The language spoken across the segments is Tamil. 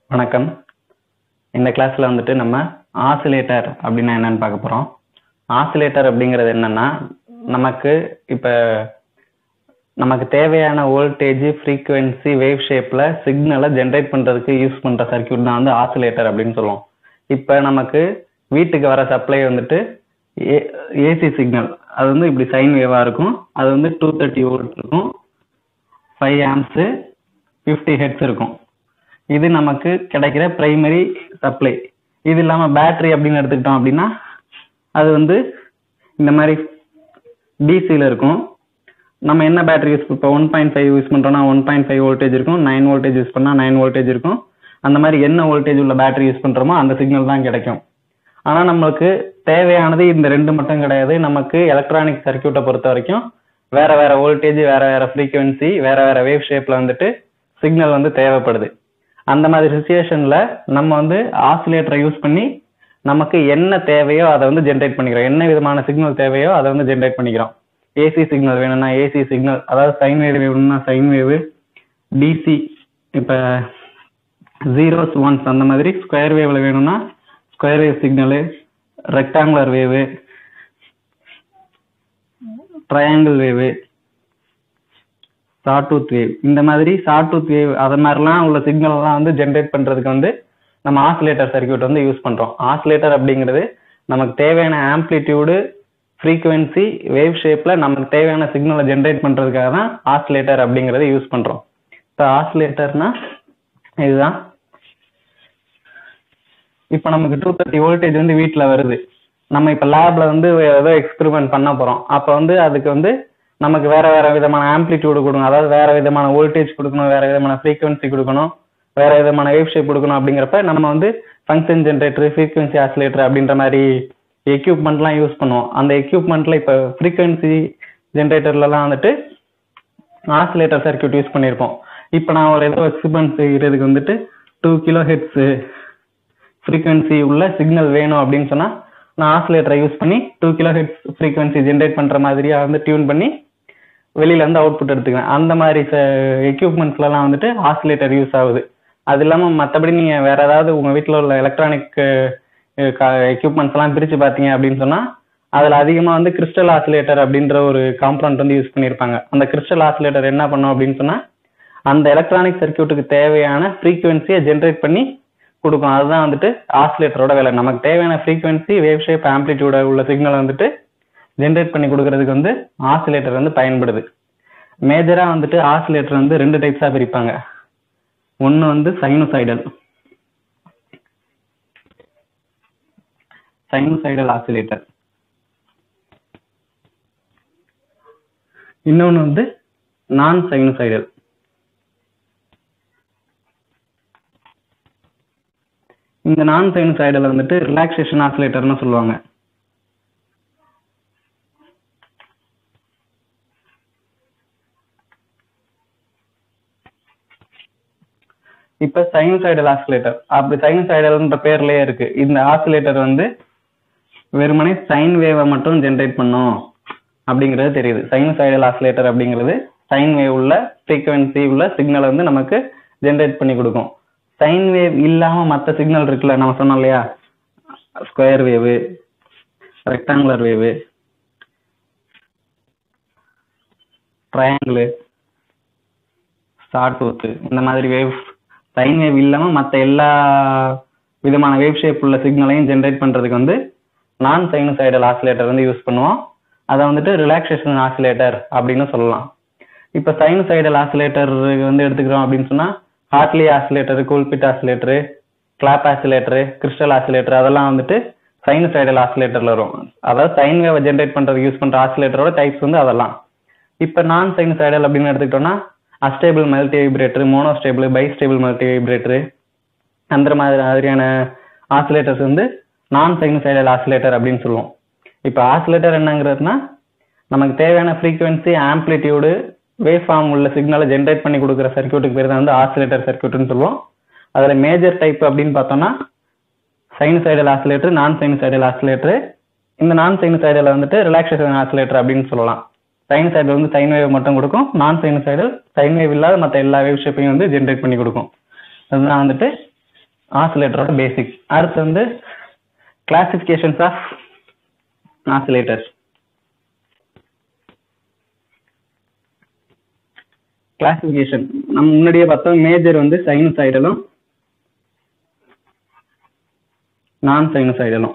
வணக்கம் இந்த கிளாஸ்ல வந்துட்டு நம்ம ஆசிலேட்டர் அப்படின்னா என்னன்னு பார்க்க போறோம் ஆசிலேட்டர் அப்படிங்கிறது என்னன்னா நமக்கு இப்ப நமக்கு தேவையான வோல்டேஜ் ஃப்ரீக்குவென்சி வேவ் ஷேப்ல சிக்னலை ஜென்ரேட் பண்றதுக்கு யூஸ் பண்ற சர்க்யூட் தான் வந்து ஆசிலேட்டர் அப்படின்னு சொல்லுவோம் இப்போ நமக்கு வீட்டுக்கு வர சப்ளை வந்துட்டு ஏசி சிக்னல் அது வந்து இப்படி சைன் வேவா இருக்கும் அது வந்து டூ தேர்ட்டி வோல்ட் இருக்கும் ஃபைவ் ஆம்ஸு ஃபிஃப்டி ஹெட்ஸ் இருக்கும் இது நமக்கு கிடைக்கிற பிரைமரி சப்ளை இது இல்லாமல் பேட்டரி அப்படின்னு எடுத்துக்கிட்டோம் அப்படின்னா அது வந்து இந்த மாதிரி டிசியில் இருக்கும் நம்ம என்ன பேட்டரி யூஸ் இப்போ ஒன் பாயிண்ட் ஃபைவ் யூஸ் பண்ணுறோம்னா ஒன் பாயிண்ட் ஃபைவ் வோல்டேஜ் இருக்கும் நைன் வோல்டேஜ் யூஸ் பண்ணால் நைன் வோல்டேஜ் இருக்கும் அந்த மாதிரி என்ன வோல்டேஜ் உள்ள பேட்டரி யூஸ் பண்ணுறோமோ அந்த சிக்னல் தான் கிடைக்கும் ஆனால் நம்மளுக்கு தேவையானது இந்த ரெண்டு மட்டும் கிடையாது நமக்கு எலக்ட்ரானிக் சர்க்கியூட்டை பொறுத்த வரைக்கும் வேற வேற வோல்டேஜ் வேற வேற ஃப்ரீக்குவென்சி வேற வேற வேவ் ஷேப்ல வந்துட்டு சிக்னல் வந்து தேவைப்படுது அந்த மாதிரி சுச்சுவேஷன்ல நம்ம வந்து ஆசிலேட்டரை யூஸ் பண்ணி நமக்கு என்ன தேவையோ அதை வந்து ஜென்ரேட் பண்ணிக்கிறோம் என்ன விதமான சிக்னல் தேவையோ அதை வந்து ஜென்ரேட் பண்ணிக்கிறோம் ஏசி சிக்னல் வேணும்னா ஏசி சிக்னல் அதாவது சைன் வேவ் வேணும்னா சைன் வேவ் டிசி இப்போ ஜீரோஸ் ஒன்ஸ் அந்த மாதிரி ஸ்கொயர் வேவ்ல வேணும்னா square wave signal rectangular wave triangle wave sawtooth wave இந்த மாதிரி ஷார்டூத் வேவ் அது மாதிரிலாம் உள்ள சிக்னல்லாம் வந்து ஜென்ரேட் பண்றதுக்கு வந்து நம்ம ஆசிலேட்டர் சர்க்கியூட் வந்து யூஸ் பண்றோம் ஆசிலேட்டர் அப்படிங்கிறது நமக்கு தேவையான ஆம்ப்ளிடியூடு ஃப்ரீக்குவென்சி வேவ் ஷேப்ல நமக்கு தேவையான சிக்னலை ஜென்ரேட் பண்றதுக்காக தான் ஆசிலேட்டர் அப்படிங்கறத யூஸ் பண்றோம் இப்போ ஆசிலேட்டர்னா இதுதான் இப்போ நமக்கு டூ தேர்ட்டி வோல்டேஜ் வந்து வீட்டில் வருது நம்ம இப்போ லேப்ல வந்து ஏதோ எக்ஸ்பெரிமெண்ட் பண்ண போறோம் அப்போ வந்து அதுக்கு வந்து நமக்கு வேற வேற விதமான ஆம்ப்ளிடியூடு கொடுக்கணும் அதாவது வேற விதமான வோல்டேஜ் கொடுக்கணும் வேற விதமான ஃப்ரீக்குவென்சி கொடுக்கணும் வேற விதமான வேவ் ஷேப் கொடுக்கணும் அப்படிங்கிறப்ப நம்ம வந்து ஃபங்க்ஷன் ஜென்ரேட்டர் ஃப்ரீக்குவென்சி ஆசிலேட்டர் அப்படின்ற மாதிரி எக்யூப்மெண்ட்லாம் யூஸ் பண்ணுவோம் அந்த எக்யூப்மெண்ட்ல இப்போ ஃப்ரீக்குவென்சி ஜென்ரேட்டர்லலாம் வந்துட்டு ஆசிலேட்டர் சர்க்கியூட் யூஸ் பண்ணியிருப்போம் இப்போ நான் ஒரு ஏதோ எக்ஸ்பெரிமெண்ட் செய்யறதுக்கு வந்துட்டு டூ கிலோ ஹெட்ஸ் ஃப்ரீக்குவென்சி உள்ள சிக்னல் வேணும் அப்படின்னு சொன்னா நான் ஆசிலேட்டரை யூஸ் பண்ணி two kilo hertz frequency generate பண்ற மாதிரியா வந்து டியூன் பண்ணி வெளியில இருந்து அவுட்புட் எடுத்துக்குவேன் அந்த மாதிரி எக்யூப்மெண்ட்ஸ்லாம் வந்துட்டு ஆசிலேட்டர் யூஸ் ஆகுது அது இல்லாம மற்றபடி நீங்க வேற ஏதாவது உங்க வீட்டில் உள்ள எலக்ட்ரானிக் எக்யூப்மெண்ட்ஸ் எல்லாம் பிரிச்சு பார்த்தீங்க அப்படின்னு சொன்னா அதுல அதிகமா வந்து கிறிஸ்டல் ஆசிலேட்டர் அப்படின்ற ஒரு காம்பனண்ட் வந்து யூஸ் பண்ணியிருப்பாங்க அந்த கிறிஸ்டல் ஆசிலேட்டர் என்ன பண்ணும் அப்படின்னு சொன்னா அந்த எலக்ட்ரானிக் சர்க்கியூட்டுக்கு தேவையான ஃப்ரீக்குவென்சியை ஜென்ரேட் பண்ணி கொடுக்கும் அதுதான் வந்துட்டு ஆசிலேட்டரோட வேலை நமக்கு தேவையான ஃப்ரீக்குவென்சி வேவ் ஷேப் ஆம்ப்ளிடியூட உள்ள சிக்னல் வந்துட்டு ஜென்ரேட் பண்ணி கொடுக்கறதுக்கு வந்து ஆசிலேட்டர் வந்து பயன்படுது மேஜரா வந்துட்டு ஆசிலேட்டர் வந்து ரெண்டு டைப்ஸா பிரிப்பாங்க ஒன்னு வந்து சைனோசைடல் சைனோசைடல் ஆசிலேட்டர் இன்னொன்னு வந்து நான் சைனோசைடல் இந்த நான் சைனோசைடல் வந்துட்டு ரிலாக்ஸேஷன் ஆசிலேட்டர்னு சொல்லுவாங்க இப்ப சைனோசைடல் ஆசிலேட்டர் அப்படி சைனோசைடல்ன்ற பேர்லயே இருக்கு இந்த ஆசிலேட்டர் வந்து வெறுமனே சைன் வேவை மட்டும் ஜென்ரேட் பண்ணும் அப்படிங்கிறது தெரியுது சைனோசைடல் ஆசிலேட்டர் அப்படிங்கிறது சைன் வேவ் உள்ள ஃப்ரீக்குவென்சி உள்ள சிக்னலை வந்து நமக்கு ஜென்ரேட் பண்ணி கொடுக்கும் சைன் வேவ் இல்லாம மற்ற சிக்னல் இருக்குல்ல நம்ம சொன்னோம் இல்லையா ஸ்கொயர் வேவு rectangular wave triangle short tooth இந்த மாதிரி வேவ் சைன் வேவ் இல்லாம மற்ற எல்லா விதமான வேவ் ஷேப் உள்ள சிக்னலையும் ஜென்ரேட் பண்றதுக்கு வந்து நான் சைனோசைடல் ஆசிலேட்டர் வந்து யூஸ் பண்ணுவோம் அதை வந்துட்டு ரிலாக்ஸேஷன் ஆசிலேட்டர் அப்படின்னு சொல்லலாம் இப்போ சைனோசைடல் ஆசிலேட்டர் வந்து எடுத்துக்கிறோம் அப்படின்னு சொன்னா Hartley oscillator Colpitts oscillator Clapp oscillator crystal oscillator அதெல்லாம் வந்துட்டு சைனோசைடல் ஆசிலேட்டர்ல வரும் அதாவது சைன் வேவை ஜென்ரேட் பண்றதுக்கு யூஸ் பண்ற ஆசிலேட்டரோட டைப்ஸ் வந்து அதெல்லாம் இப்போ நான் சைனோசைடல் அப்படின்னு எடுத்துக்கிட்டோம்னா astable multivibrator monostable bistable multivibrator அந்த மாதிரி மாதிரியான ஆசிலேட்டர்ஸ் வந்து நான் சைனோசைடல் ஆசிலேட்டர் அப்படின்னு சொல்லுவோம் இப்போ ஆசிலேட்டர் என்னங்கிறதுனா நமக்கு தேவையான ஃப்ரீக்குவென்சி ஆம்ப்ளிடியூடு வேவ் ஃபார்ம் உள்ள சிக்னலை ஜென்ரேட் பண்ணி கொடுக்குற சர்க்கியூட்டுக்கு பேர் தான் வந்து ஆசிலேட்டர் சர்க்கியூட்னு சொல்லுவோம் அதில் மேஜர் டைப் அப்படின்னு பார்த்தோம்னா சைனோசைடல் ஆசிலேட்டர் நான் சைனோசைடல் ஆசிலேட்டர் இந்த நான் சைனோசைடலை வந்துட்டு ரிலாக்ஸேஷன் ஆசிலேட்டர் அப்படின்னு சொல்லலாம் சைனோசைடல் வந்து சைன் வேவ் மட்டும் கொடுக்கும் நான் சைனோசைடல் சைன் வேவ் இல்லாத மற்ற எல்லா வேவ் ஷேப்பையும் வந்து ஜென்ரேட் பண்ணி கொடுக்கும் அதுதான் வந்துட்டு ஆசிலேட்டரோட பேசிக் அடுத்து வந்து கிளாசிஃபிகேஷன்ஸ் ஆஃப் ஆசிலேட்டர்ஸ் கிளாசிஃபிகேஷன் நம்ம முன்னாடியே பார்த்தோம் மேஜர் வந்து சைனசாய்டலும் நான் சைனசாய்டலும்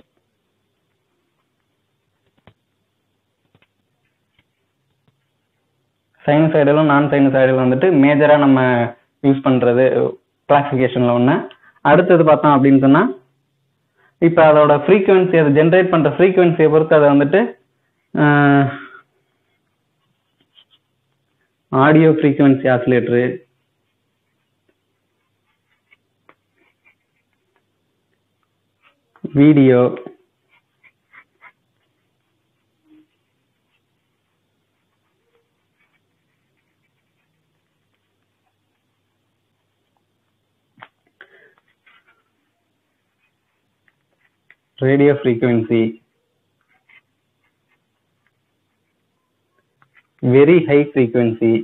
சைனசாய்டலும் நான் சைனசாய்டலும் வந்துட்டு மேஜராக நம்ம யூஸ் பண்ணுறது கிளாசிஃபிகேஷனில் ஒன்று அடுத்தது பார்த்தோம் அப்படின்னு சொன்னால் இப்போ அதோட ஃப்ரீக்குவென்சி அதை ஜென்ரேட் பண்ணுற ஃப்ரீக்குவென்சியை பொறுத்து அதை வந்துட்டு audio frequency oscillator video radio frequency very high frequency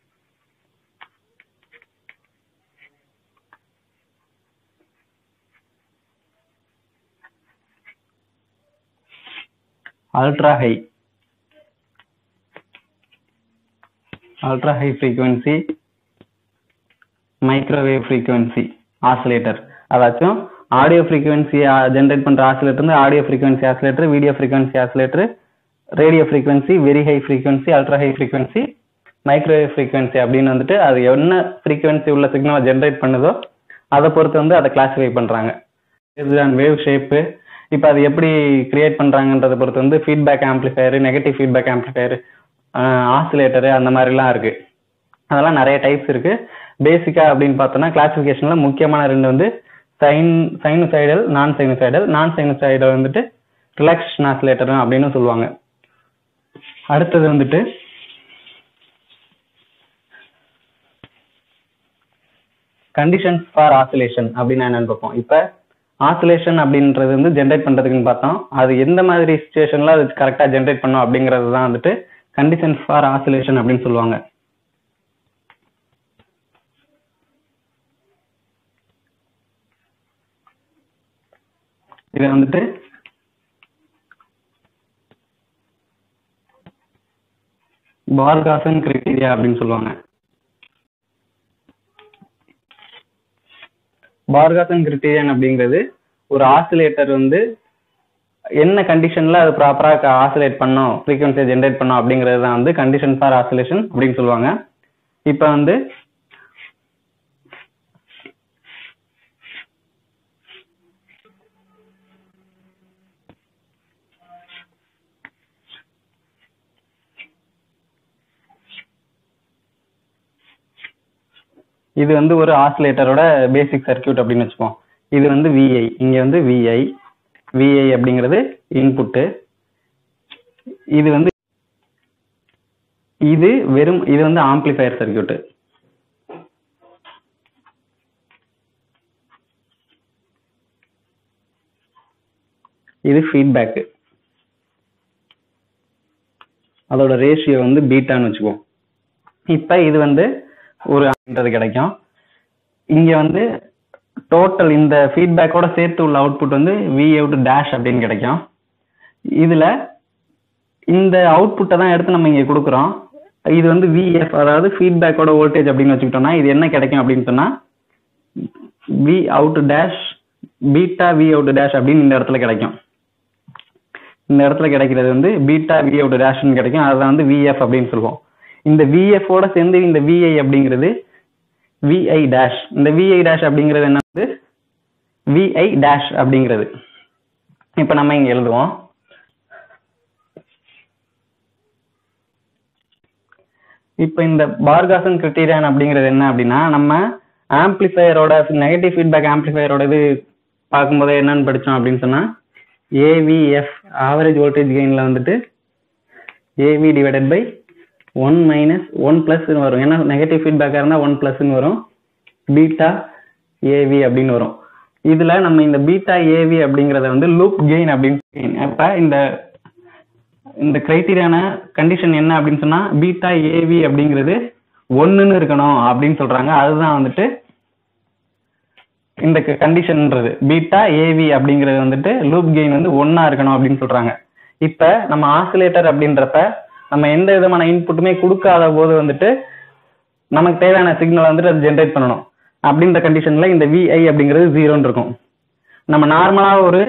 ultra high ultra high frequency microwave frequency oscillator அதாச்சும் ஆடியோ ஃப்ரீக்வன்சி ஜென்ரேட் பண்ற ஆசிலேட்டர் வந்து audio frequency oscillator video frequency oscillator radio frequency very high frequency ultra high frequency microwave frequency அப்படின்னு வந்துட்டு அது என்ன ஃப்ரீக்வன்சி உள்ள சிக்னலை ஜென்ரேட் பண்ணுதோ அதை பொறுத்து வந்து அதை கிளாஸிஃபை பண்றாங்க இதுதான் வேவ் ஷேப்பு இப்போ அது எப்படி கிரியேட் பண்றாங்கன்றதை பொறுத்து வந்து feedback amplifier negative feedback amplifier oscillator அந்த மாதிரிலாம் இருக்கு அதெல்லாம் நிறைய டைப்ஸ் இருக்கு பேசிக்கா அப்படின்னு பார்த்தோம்னா கிளாசிஃபிகேஷன்ல முக்கியமான ரெண்டு வந்து சைன் சைனுசைடல் நான் சைனுசைடல் நான் சைனுசைடல் வந்துட்டு ரிலாக்ஸேஷன் ஆசிலேட்டர் அப்படின்னு சொல்லுவாங்க அடுத்தது வந்துட்டு கண்டிஷன்ஸ் ஃபார் ஆசிலேஷன் அப்படின்னு என்னன்னு பார்ப்போம் இப்போ ஆசிலேஷன் அப்படின்றது வந்து ஜென்ரேட் பண்றதுக்குன்னு பார்த்தோம் அது எந்த மாதிரி சுச்சுவேஷன்ல அது கரெக்டாக ஜென்ரேட் பண்ணும் அப்படிங்கிறது தான் வந்துட்டு கண்டிஷன்ஸ் ஃபார் ஆசிலேஷன் அப்படின்னு சொல்லுவாங்க இதை வந்துட்டு பார்காசன் கிரைட்டீரியா அப்படின்னு சொல்லுவாங்க பார்காசன் கிரிட்டீரியன் அப்படிங்கிறது ஒரு ஆசிலேட்டர் வந்து என்ன கண்டிஷன்ல அது ப்ராப்பரா ஆசிலேட் பண்ணும் ஃப்ரீக்வன்சியை ஜென்ரேட் பண்ணும் அப்படிங்கிறது தான் வந்து கண்டிஷன் ஃபார் ஆசிலேஷன் அப்படின்னு சொல்லுவாங்க இப்போ வந்து இது வந்து ஒரு ஆசிலேட்டரோட பேசிக் சர்க்கியூட் அப்படின்னு வச்சுப்போம் இது வந்து விஐ இங்க வந்து விஐ விஐ அப்படிங்கிறது இன்புட்டு இது வந்து இது வெறும் இது வந்து ஆம்ப்ளிஃபயர் சர்க்கியூட் இது ஃபீட்பேக் அதோட ரேஷியோ வந்து பீட்டான்னு வச்சுக்குவோம் இப்போ இது வந்து ஒரு அப்படின்றது கிடைக்கும் இங்க வந்து டோட்டல் இந்த ஃபீட்பேக்கோட சேர்த்து உள்ள அவுட்புட் வந்து வி அவுட் டேஷ் அப்படின்னு கிடைக்கும் இதுல இந்த அவுட்புட்டை தான் எடுத்து நம்ம இங்க கொடுக்குறோம் இது வந்து விஎஃப் அதாவது ஃபீட்பேக்கோட வோல்டேஜ் அப்படின்னு வச்சுக்கிட்டோம்னா இது என்ன கிடைக்கும் அப்படின்னு சொன்னா V out dash beta V out dash அப்படின்னு இந்த இடத்துல கிடைக்கும் இந்த இடத்துல கிடைக்கிறது வந்து பீட்டா வி அவுட் டேஷ்னு கிடைக்கும் அதுதான் வந்து விஎஃப் அப்படின்னு சொல்லுவோம் இந்த விஎஃப் ஓட சேர்ந்து இந்த விஐ அப்படிங்கிறது விஐ டேஷ் இந்த விஐ டேஷ் அப்படிங்கிறது என்ன வந்து விஐ டேஷ் அப்படிங்கிறது இப்போ நம்ம இங்க எழுதுவோம் இப்போ இந்த பார்காசன் கிரிட்டீரியான் அப்படிங்கிறது என்ன அப்படின்னா நம்ம ஆம்ப்ளிஃபையரோட நெகட்டிவ் ஃபீட்பேக் ஆம்ப்ளிஃபையரோட இது பார்க்கும்போது என்னன்னு படித்தோம் அப்படின்னு சொன்னா ஏவிஎஃப் ஆவரேஜ் வோல்டேஜ் கெயின்ல வந்துட்டு AV divided by one minus one ப்ளஸ்ன்னு வரும் ஏன்னா நெகட்டிவ் ஃபீட்பேக்காக இருந்தால் ஒன் ப்ளஸ்ன்னு வரும் பீட்டா ஏவி அப்படின்னு வரும் இதில் நம்ம இந்த பீட்டா ஏவி அப்படிங்கிறத வந்து லூப் கெயின் அப்படின்னு அப்போ இந்த இந்த கிரைட்டீரியான கண்டிஷன் என்ன அப்படின்னு சொன்னால் பீட்டா ஏவி அப்படிங்கிறது ஒன்றுன்னு இருக்கணும் அப்படின்னு சொல்கிறாங்க அதுதான் வந்துட்டு இந்த கண்டிஷன்ன்றது பீட்டா ஏவி அப்படிங்கிறது வந்துட்டு லூப் கெயின் வந்து ஒன்னா இருக்கணும் அப்படின்னு சொல்றாங்க இப்ப நம்ம ஆசிலேட்டர் அப்படின்றப்ப நம்ம எந்த விதமான இன்புட்டுமே கொடுக்காத போது வந்துட்டு நமக்கு தேவையான சிக்னலை வந்துட்டு அது ஜென்ரேட் பண்ணணும் அப்படின்ற கண்டிஷன்ல இந்த விஐ அப்படிங்கிறது ஜீரோன்னு இருக்கும் நம்ம நார்மலா ஒரு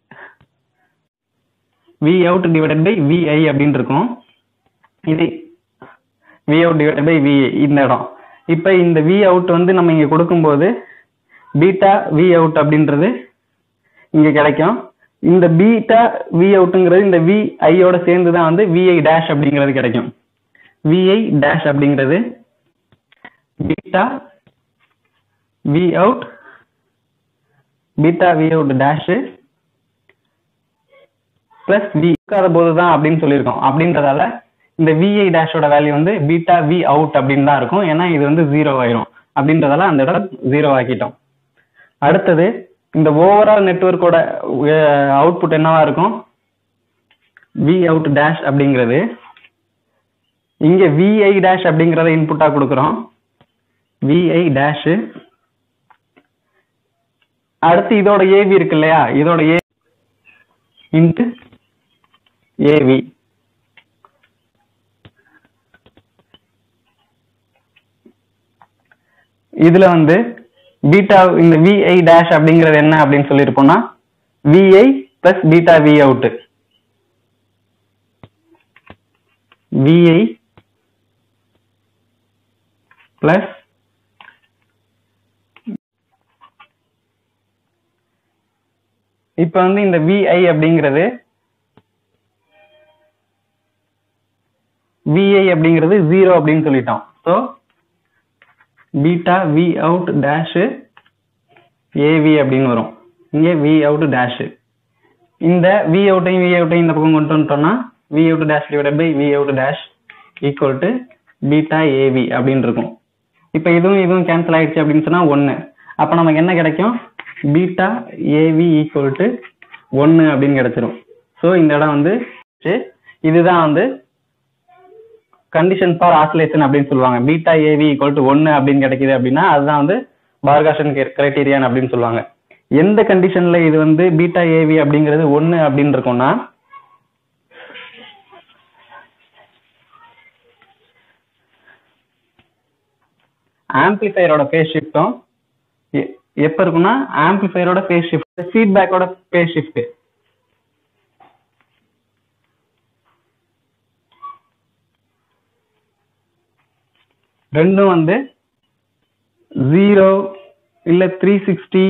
V out divided by VI அப்படின்னு இருக்கும் இது V out divided by VI இந்த இடம் இப்போ இந்த வி அவுட் வந்து நம்ம இங்க கொடுக்கும்போது பீட்டா வி அவுட் அப்படின்றது இங்க கிடைக்கும் இந்த பீட்டா வி அவுட்டுங்கிறது இந்த வி ஐயோட சேர்ந்து தான் வந்து விஐ டேஷ் அப்படிங்கிறது கிடைக்கும் விஐ டேஷ் அப்படிங்கிறது beta V out beta V out dash plus V இருக்காத போது தான் அப்படின்னு சொல்லியிருக்கோம் அப்படின்றதால இந்த விஐ டேஷோட வேல்யூ வந்து பீட்டா வி அவுட் அப்படின்னு தான் இருக்கும் ஏன்னா இது வந்து ஜீரோ ஆயிரும் அப்படின்றதால அந்த இடம் ஜீரோ ஆக்கிட்டோம் அடுத்தது இந்த ஓவரால் நெட்ஒர்க்கோட அவுட்புட் என்னவா இருக்கும் வி அவுட் டேஷ் அப்படிங்கிறது இங்க விஐ டேஷ் அப்படிங்கிறத இன்புட்டா கொடுக்குறோம் விஐ டேஷ் அடுத்து இதோட ஏவி இருக்கு இல்லையா இதோட ஏ இன்ட்டு ஏவி இதுல வந்து பீட்டா இந்த விஐ டேஷ் அப்படிங்கிறது என்ன அப்படின்னு சொல்லியிருப்போம்னா VI plus beta V out VI plus இப்போ வந்து இந்த விஐ அப்படிங்கிறது விஐ அப்படிங்கிறது ஜீரோ அப்படின்னு சொல்லிட்டோம் so beta V out dash AV அப்படின்னு வரும் இங்கே வி அவுட் டேஷ் இந்த வி அவுட்டையும் வி அவுட்டையும் இந்த பக்கம் கொண்டு வந்துட்டோம்னா V out dash divided by V out dash equal to beta AV அப்படின்னு இருக்கும் இப்போ இதுவும் இதுவும் கேன்சல் ஆயிடுச்சு அப்படின்னு சொன்னா ஒன்று அப்போ நமக்கு என்ன கிடைக்கும் பீட்டா ஏவி ஈக்குவல் டு ஒன்று அப்படின்னு கிடைச்சிரும் ஸோ இந்த இடம் வந்து இதுதான் வந்து கண்டிஷன் ஃபார் ஆசிலேஷன் அப்படின்னு சொல்லுவாங்க பீட்டா ஏவி ஈக்குவல் டு ஒன்று அப்படின்னு கிடைக்குது அப்படின்னா அதுதான் வந்து பார்காஷன் கிரைட்டீரியான் அப்படின்னு சொல்லுவாங்க எந்த கண்டிஷன்ல இது வந்து பீட்டா ஏவி அப்படிங்கிறது ஒன்று அப்படின்னு இருக்கும்னா ஆம்பிளிஃபையரோட ஃபேஸ் ஷிஃப்ட்டும் எப்ப இருக்கும்னா ஆம்பிளிஃபையரோட ஃபேஸ் ஷிஃப்ட் ஃபீட்பேக்கோட ஃபேஸ் ஷிஃப்ட் ரெண்டும் வந்து ஜீரோ இல்ல த்ரீ சிக்ஸ்டி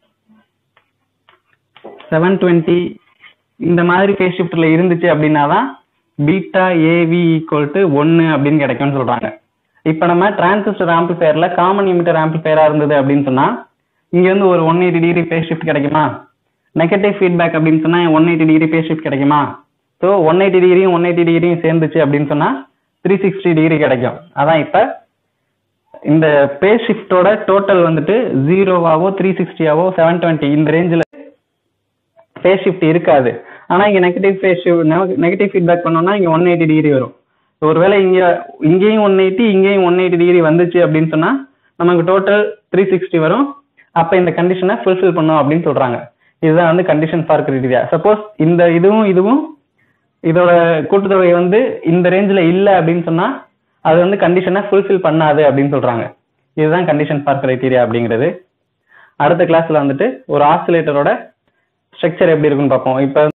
செவன் டுவெண்ட்டி இந்த மாதிரி ஃபேஸ் ஷிஃப்ட்ல இருந்துச்சு அப்படின்னா தான் பீட்டா ஏவி ஈக்குவல் டு ஒன்று அப்படின்னு கிடைக்கும்னு சொல்றாங்க இப்போ நம்ம டிரான்சிஸ்டர் ஆம்பிளிஃபையர்ல காமன் இமிட்டர் ஆம்பிளிஃபையரா இருந்தது அப்படின்னு சொன்னா இங்க வந்து ஒரு one eighty degree phase shift கிடைக்குமா நெகட்டிவ் ஃபீட்பேக் அப்படின்னு சொன்னா one eighty degree phase shift கிடைக்குமா ஸோ ஒன் எயிட்டி டிகிரியும் ஒன் எயிட்டி டிகிரியும் சேர்ந்துச்சு அப்படின்னு சொன்னா த்ரீ சிக்ஸ்டி டிகிரி கிடைக்கும் அதான் இப்போ இந்த பேஸ் ஷிஃப்டோட டோட்டல் வந்துட்டு ஜீரோவாவோ த்ரீ சிக்ஸ்டியாவோ செவன் டுவெண்ட்டி இந்த ரேஞ்சில் ஃபேஸ் ஷிஃப்ட் இருக்காது ஆனால் இங்கே நெகட்டிவ் ஃபேஸ் நெகட்டிவ் ஃபீட்பேக் பண்ணோம்னா இங்கே ஒன் எயிட்டி டிகிரி வரும் ஒருவேளை இங்கே இங்கேயும் ஒன் எயிட்டி இங்கேயும் ஒன் எயிட்டி டிகிரி வந்துச்சு அப்படின்னு சொன்னால் நமக்கு டோட்டல் த்ரீ சிக்ஸ்டி வரும் அப்போ இந்த கண்டிஷனை ஃபுல்ஃபில் பண்ணும் அப்படின்னு சொல்கிறாங்க இதுதான் வந்து கண்டிஷன் ஃபார் கிரிட்டீரியா சப்போஸ் இந்த இதுவும் இதுவும் இதோட கூட்டுத்தொகை வந்து இந்த ரேஞ்சில் இல்லை அப்படின்னு சொன்னால் அது வந்து கண்டிஷனை ஃபுல்ஃபில் பண்ணாது அப்படின்னு சொல்கிறாங்க இதுதான் கண்டிஷன் ஃபார் கிரைட்டீரியா அப்படிங்கிறது அடுத்த கிளாஸில் வந்துட்டு ஒரு ஆசிலேட்டரோட ஸ்ட்ரக்சர் எப்படி இருக்குன்னு பார்ப்போம் இப்போ